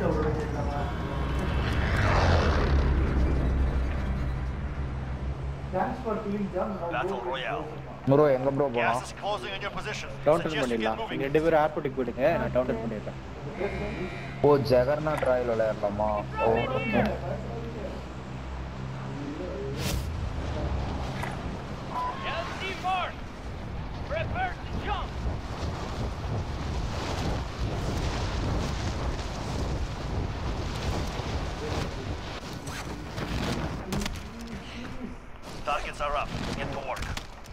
சொல்றது கேட்கலாமா Thanks for feeling down. Now Battle go Royale. Bro எங்க ப்ரோ போலாம் Gas is closing on your position. Down Suggest you get பண்ணிடலாம் moving. நீங்க ரெண்டு பேரும் ஏர்போர்ட்டுக்கு போயிடுங்க நான் டவுன் பண்ணிடுறேன் ஓ ஜெகர்நாத் ராயல் விளையாடலாமா ஓ LC mark. Prepare to jump. Targets are up. Get to work.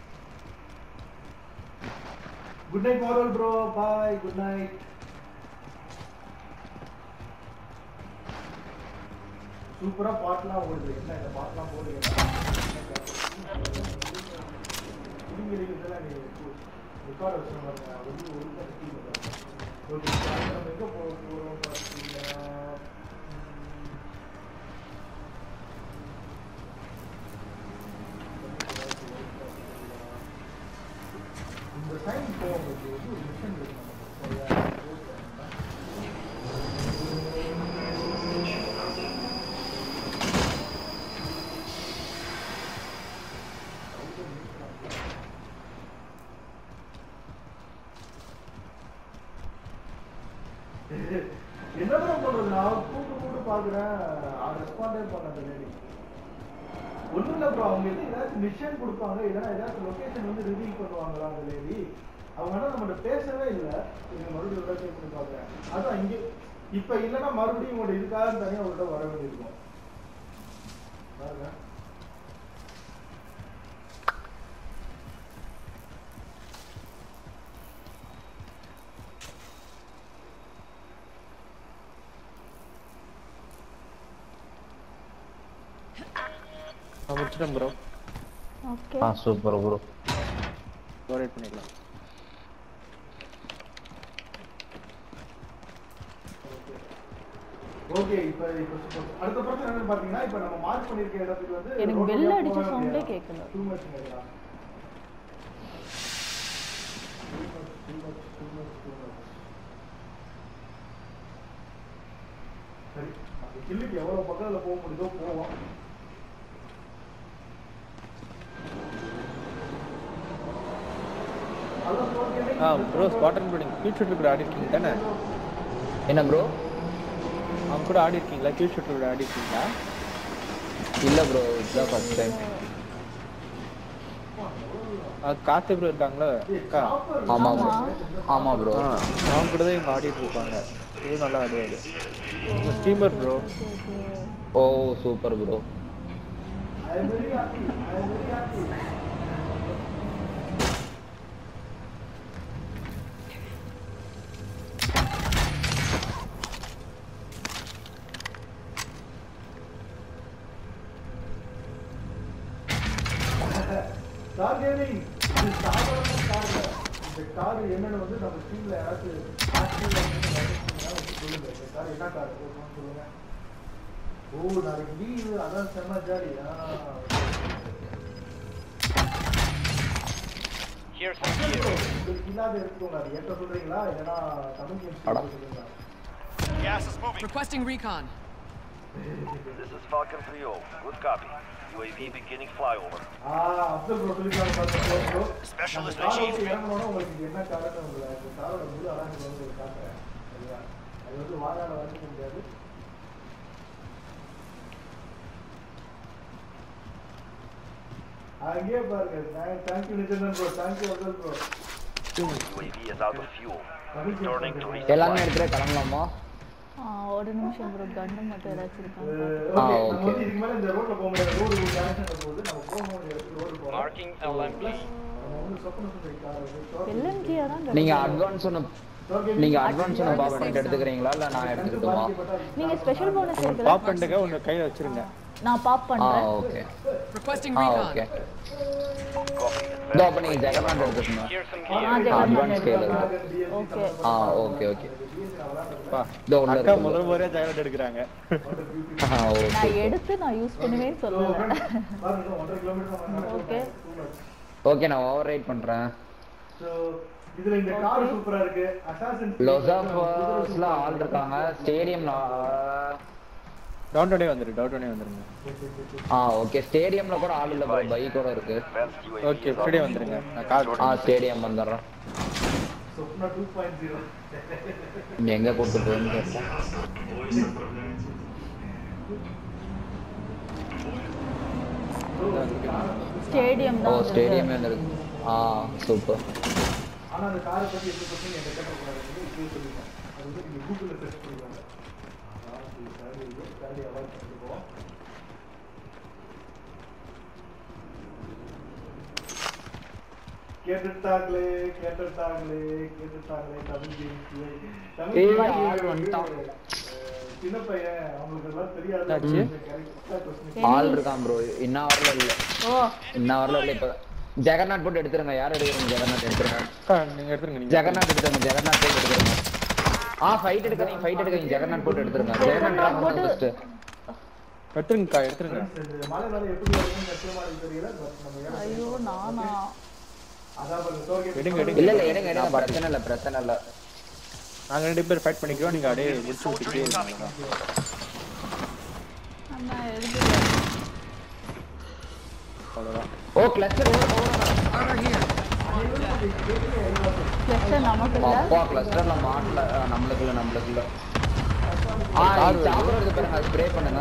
Good night, moral bro. Bye. Good night. சூப்பரா பாட்டுலாம் ஓடுது என்ன இந்த பாட்டுலாம் போடுங்க ரெக்கார்ட் வச்சுருந்தாங்க வந்து ஒரு ஓகே நம்ம எங்கே போக போகிறோம் பார்த்தீங்கன்னா இந்த சைன் போகும்போது வந்து ஒரு மிஷன் இருக்கு என்னதான் பண்றது நான் கூட்டு கூட்டு பாக்குறேன் ரெஸ்பாண்டே பண்ணது லேடி ஒண்ணும் இல்ல ப்ரோ அவங்க எது ஏதாச்சும் மிஷன் கொடுப்பாங்க இல்லைன்னா ஏதாச்சும் லொகேஷன் வந்து ரிவீல் பண்ணுவாங்களா அந்த லேடி அவங்க ஆனா நம்மகிட்ட பேசவே இல்லை நீங்க மறுபடியும் ஒரு செக் பண்ணி பாக்குறேன் அதான் இங்க இப்ப இல்லைன்னா மறுபடியும் உங்களோட இதுக்காக தனியா உங்கள்கிட்ட வர வேண்டியிருக்கும் பாருங்க நான் முடிச்சிட்டேன் ப்ரோ ஓகே ஆ சூப்பர் ப்ரோ டொனேட் பண்ணிடலாம் ஓகே இப்ப இப்ப suppose- அடுத்த பிரச்சனை என்னன்னு பாத்தீங்கன்னா இப்ப நம்ம மார்க் பண்ணிருக்க இடத்துக்கு வந்து எனக்கு road bell வழியா அடிச்ச போகவே sound ஏ முடியாது. கேட்கல. Too much ங்கறா. Too much, too much, too much, too much. சரி அந்த கில்லுக்கு எவ்வளவு பக்கத்துல போக முடியுதோ போவோம் அதான் சொல்றேன். ஆ ப்ரோ ஸ்பாட்டன் பில்டிங் கியூட் ஷூட்டர் கூட ஆடி இருக்கீங்க தானே என்ன ப்ரோ அவங்க கூட ஆடி இருக்கீங்களா கியூட் ஷூட்டர் கூட ஆடி இருக்கீங்களா இல்ல ப்ரோ இதுதான் ஃபர்ஸ்ட் டைம் ஆ, கார்த்தி ப்ரோ இருக்காங்களா அக்கா ஆமா ப்ரோ ஆமா ப்ரோ ஆ அவங்க கூட தான் இவங்க ஆடிட்டு இருப்பாங்க இது நல்லா ஆடுவாரு உங்க streamer bro oh super bro I am very happy. I am very happy. Car gaming இது சாதாரண கார் இல்ல. இந்த கார் என்னன்னு வந்து நம்ம ஸ்ட்ரீம்ல யாராச்சும் ஆக்டிவ்ல வந்து நடந்துச்சுன்னா வந்து சொல்லுங்க இந்த கார் என்ன கார் போகணும்னு சொல்லுங்க ஓ நாளைக்கு லீவு அதான் செம்ம ஜாலி ஆ Here's some gear. உங்களுக்கு இல்லாத எடுத்துக்கோங்க அது என்கிட்ட சொல்றீங்களா இல்லைன்னா தமிழ் கேம்ஸ் அடா. சொல்லுங்க Gas is moving. Requesting recon. This is Falcon 3-0. Good copy. UAV beginning flyover. ஆ அப்துல் ப்ரோ சொல்லிருக்காங்க பாருங்க ப்ரோ Specialist கார் achieved. வந்து இறங்கணும்னா உங்களுக்கு இது என்ன காரணம் உங்களை இந்த காரோட முழு அழகு வந்து ஒரு காட்டுறேன் சரியா அது வந்து வாயால வர்ணிக்க முடியாது அங்கேயே பாருங்க thank you Nijanthan bro thank you Abdul bro UAV is out of fuel. Returning to எல்லாமே resupply. எடுத்துட்டு கிளம்பலாமா ஆ, ஒரு நிமிஷம் ப்ரோ கன்னு மட்டும் ஏதாச்சும் இருக்காங்க ஓகே ஆ, நம்ம okay. வந்து இதுக்கு மேல இந்த ரோட்ல போக முடியாது ரோடு ஜங்ஷன்ல போகுது நம்ம போக வேண்டிய இடத்துக்கு ரோடு போறோம் Marking LMP. நம்ம வந்து சொப்பன சுந்தரி காரை வந்து short எல்எம்ஜியா தான் நீங்க அட்வான்ஸ் ஒன்று short game நீங்க அட்வான்ஸ் ஒன்று பாப் பண்ணிட்டு எடுத்துக்கிறீங்களா இல்ல நான் எடுத்துக்கிட்டுமா நீங்க ஸ்பெஷல் போனஸ் பாப் இருக்குல்ல பண்ணிட்டுங்க ஒன்று கையில் வச்சிருங்க நான் பாப் ஆ பண்றேன் okay Requesting uh recon. Okay Copy. இதோ அப்ப நீங்க ஜெகநாத் எடுத்துக்கணும் Here's some uh, gear. Jagan advance நான் scale எடுத்துக்கிறேன். ஓகே ஆ ஓகே ஓகே பா இதோ உள்ள அக்கா இருக்கு முதல் முறையாக ஜாக்கெட் எடுக்கிறாங்க ஆ ஓகே நான் எடுத்து நான் யூஸ் பண்ணுவேன்னு சொல்லல பாருங்க ஒன்றரை கிலோமீட்டர் நம்ம நடந்து ஓகே ஓகே நான் ஓவர் ரைட் பண்றேன் ஸோ இதுல இந்த கார் சூப்பரா இருக்கு அசாசன் லொசாஃபர்ஸ்ல ஆள் இருக்காங்க ஸ்டேடியம்ல டவுன் டவுனே வந்துரு டவுன் டவுனே வந்துருங்க ஆ ஓகே ஸ்டேடியம்ல கூட ஆள் இல்ல ப்ரோ பைக்கோட இருக்கு Advanced UAV okay is Friday online. வந்துருங்க நான் கால் ஆ ஸ்டேடியம் வந்துடுறேன் சொப்னா டூ பாயிண்ட் ஜீரோ நீ எங்க கூட்டு போகுதுன்னு கேட்போம் ஸ்டேடியம் ஓ தான் வந்திருக்கு. ஸ்டேடியமே வந்துருக்கு ஆ சூப்பர் ஆனா அந்த காரை பத்தி எப்படி பத்தி என்கிட்ட கேட்கக்கூடாது இப்படியே சொல்லிட்டேன் அது வந்து நீங்க கூகுள்ல சர்ச் பண்ணுவாங்க தேர்ட்டி அவாய்ட் பண்ணிருக்கோம் கேட்டுட்டாங்களே கேட்டுட்டாங்களே கேட்டுட்டாங்களே தமிழ் கேம்ஸ்ல தமிழ் ஏய், games ஆள் வந்து, வந்துட்டான். அஹ், சின்ன பையன் அவங்களுக்கு எல்லாம் தெரியாது என்னாச்சு? correct ஆ question ஆள் இருக்கான் ப்ரோ இன்னும் வரல இல்ல ஓ இன்னும் வரல இல்ல இப்ப ஜெகநாத் போட்டு எடுத்துருங்க யார் எடுக்கிறீங்க ஜெகநாத் எடுத்துருங்க அக்கா, நீங்க எடுத்துருங்க நீங்க ஜெகநாத் எடுத்துருங்க ஜெகநாத் போட்டு எடுத்துருங்க ஆ ஃபைட் எடுக்காதீங்க ஃபைட் எடுக்காதீங்க ஜெகநாத் போட்டு எடுத்துருங்க ஜெகநாத் போட்டு- ஃபர்ஸ்ட் எடுத்துருங்கக்கா எடுத்துருங்க இந்த மழை வேலை எப்படி வரும்னு நிச்சயமா எனக்கு தெரியல பட் நம்ம ஏன் ஐயோ நானா அதான் பாருங்க டோக்கன் எடுங்க எடுங்க இல்ல இல்ல எடுங்க எடுங்க பிரச்சனை இல்ல பிரச்சனை இல்ல நாங்க ரெண்டு பேர் ஃபைட் பண்ணிக்கிறோம் நீங்க அப்படியே முடிச்சு விட்டுட்டே இருங்க அண்ணா எழுதுல அவ்வளவுதான் ஓ கிளஸ்டர் கிளஸ்டர் நமக்கு இல்ல அப்பா கிளஸ்டர்ல மாட்டல ஆ, நம்மளுக்கு இல்ல நம்மளுக்கு இல்ல ஆ சாப்பிடுறது இருக்கு பாருங்க அது ஸ்ப்ரே பண்ணுங்க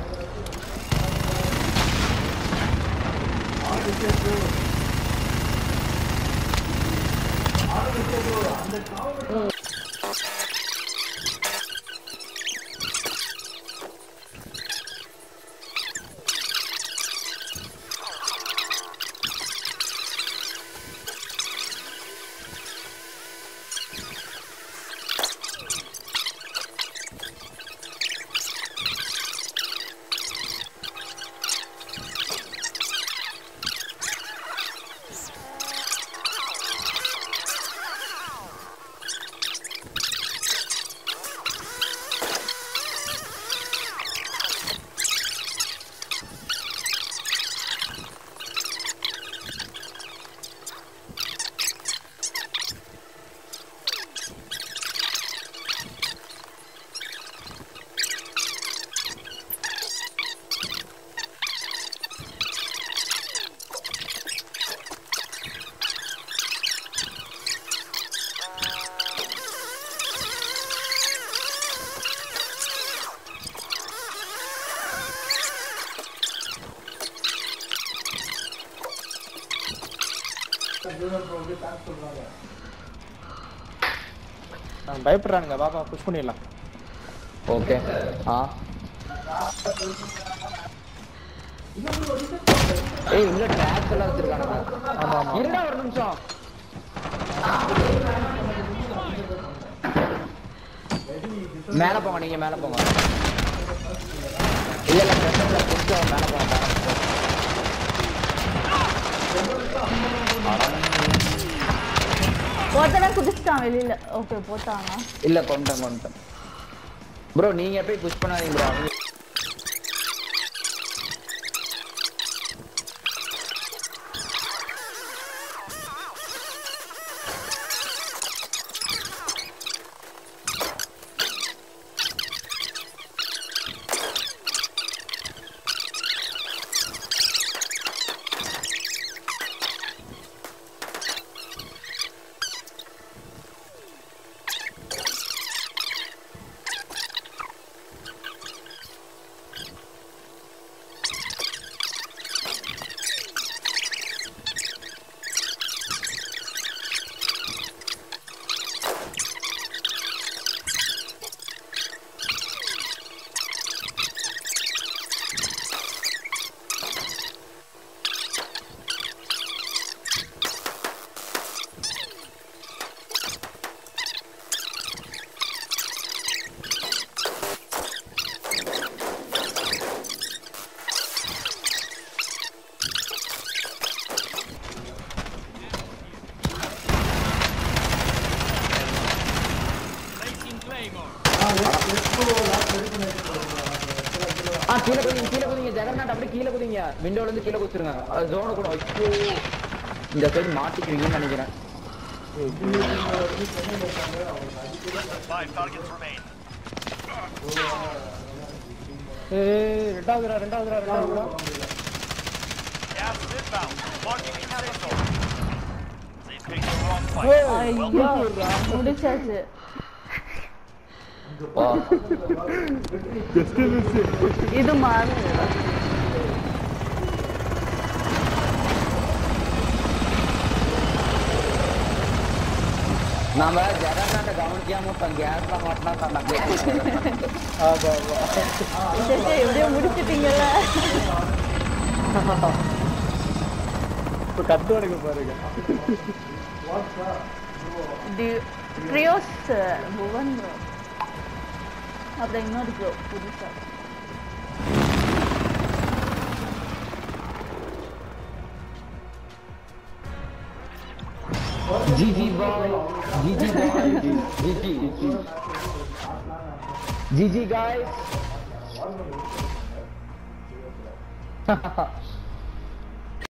நான் பயப்படுறானுங்க பாப்பா புஷ் பண்ணிடலாம் ஓகே ஆ ஏய் உள்ள ட்ராப்ஸ் எல்லாம் வச்சிருக்கானுங்க ஆமா ஆமா இருடா ஒரு நிமிஷம் மேல போங்க நீங்க மேல போங்க இல்ல இல்ல பிரச்சனை இல்ல கொஞ்சம் மேல போங்க மேல போங்க. ஒருத்தனை குதிச்சிட்டான் வெளியில ஓகே போட்டாங்க இல்ல கொண்டேன் கொண்டேன் ப்ரோ நீங்க போய் புஷ் பண்ணாதீங்க ப்ரோ ஆ கீழே குதிங்க கீழே குதிங்க ஜெகநாத் அப்படியே கீழே குதிங்க விண்டோல இருந்து கீழே குதிச்சிருங்க ஜோனு கூட ஐயோ இந்த சைடு மாட்டிக்கிறீங்கன்னு நினைக்கிறேன் Five targets remain. ஏய் ரெண்டாவதுடா ரெண்டாவதுடா ரெண்டாவதுடா Gas is inbound. Marking in safe zone. They picked the wrong fight. ஐயோ முடிச்சாச்சு இது மாறுது நாம ஜெகநாட்ட கவனிக்காம இப்ப கேஸ்ல மாட்டினா தன்னாங்க ஆமா ஆமா சரி எப்படியோ முடிச்சிட்டீங்கல்ல இப்ப கத்து எடுக்க பாருங்க டி- ட்ரியோஸ் புவன் ப்ரோ அப்புறம் இன்னொரு ப்ரோ புதுசா GG bye GG bye GG GG guys